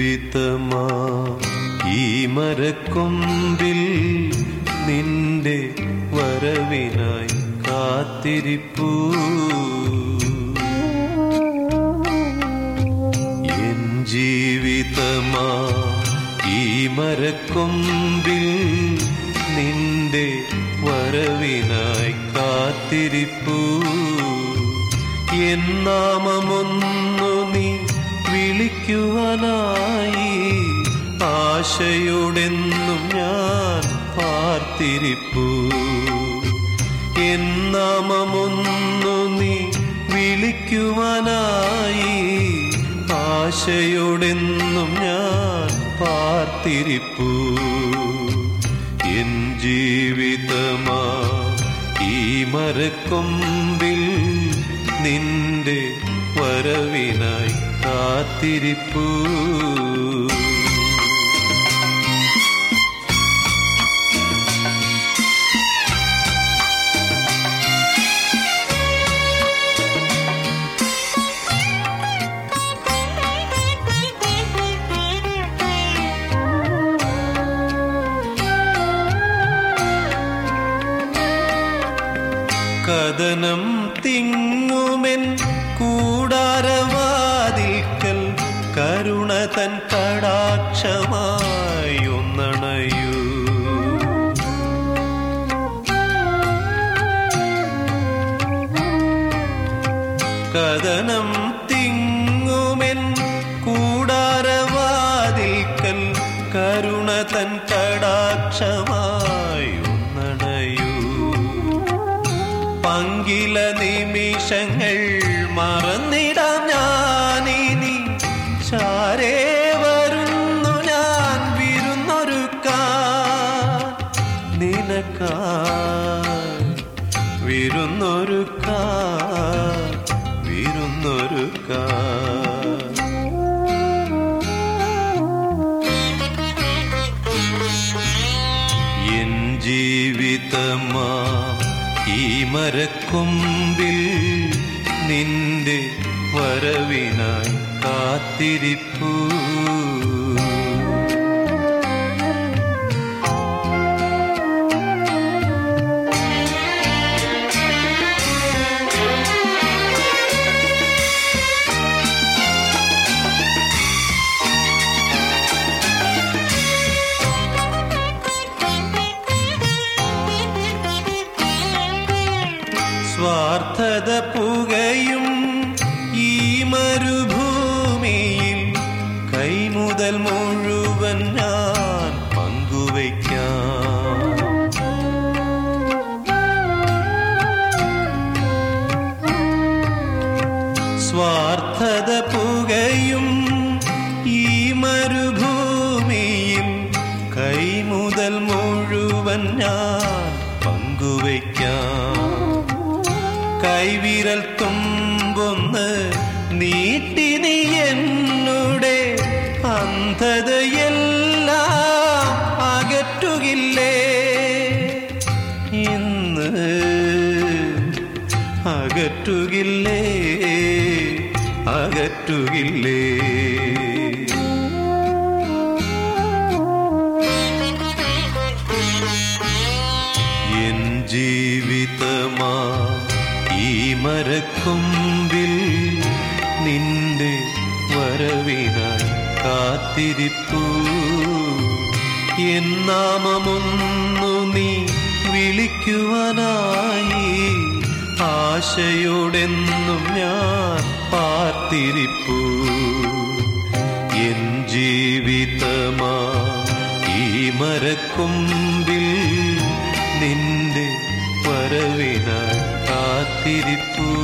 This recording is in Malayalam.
ജീവിതമാ ഈ മരക്കൊമ്പിൽ നിന്റെ വരവിനായി കാത്തിരിപ്പൂ എൻ ജീവിതമാ ഈ മരക്കൊമ്പിൽ നിന്റെ വരവിനായി കാത്തിരിപ്പൂ എൻ നാമമൊന്നു നീ വിളിക്കുവാനായി ആശയോടെന്നും ഞാൻ പാർത്തിരിപ്പൂ എൻ നാമമൊന്നു നീ വിളിക്കുവാനായി ആശയോടെന്നും ഞാൻ പാർത്തിരിപ്പൂ എൻ ജീവിതമാ ഈ മരക്കൊമ്പിൽ നിന്റെ വരവിനായി കാത്തിരിപ്പൂ കഥനം തിങ്ങുമെൻ കൂടാരവാതിൽക്കൽ കരുണ തൻ കടാക്ഷമായി ഒന്നണയൂ കഥനം തിങ്ങുമെൻ കൂടാരവാതിൽക്കൽ കരുണ തൻ കടാക്ഷമായി ഒന്നണയൂ പങ്കില നിമിഷങ്ങൾ മറന്നിടാം ഞാനിനി ചാരേ വരുന്നു ഞാൻ വിരുന്നൊരുക്കാൻ നിനക്കായി വിരുന്നൊരുക്കാൻ വിരുന്നൊരുക്കാൻ എൻ ജീവിതമാ ഈ മരക്കൊമ്പിൽ നിന്റെ വരവിനായി കാത്തിരിപ്പൂ സ്വാർത്ഥത പുകയും ഈ മരുഭൂമിയിൽ കൈമുതൽ മുഴുവൻ ഞാൻ പങ്കുവയ്ക്കാം സ്വാർത്ഥത പുകയും ഈ മരുഭൂമിയിൽ കൈമുതൽ മുഴുവൻ ഞാൻ പങ്കുവയ്ക്കാം കൈവിരൽ തുമ്പൊന്ന് നീട്ടി നീ എന്നുടെ അന്ധതയെല്ലാം അകറ്റുകില്ലേ ഇന്ന് അകറ്റുകില്ലേ അകറ്റുകില്ലേ എൻ ജീവിതമാ ഈ മരക്കൊമ്പിൽ നിന്റെ വരവിനായി കാത്തിരിപ്പൂ എൻ നാമമൊന്നു നീ വിളിക്കുവാനായി ആശയോടെന്നും ഞാൻ പാർത്തിരിപ്പൂ എൻ ജീവിതമാ ഈ മരക്കൊമ്പിൽ നിന്റെ വരവിനായി കാത്തിരിപ്പൂ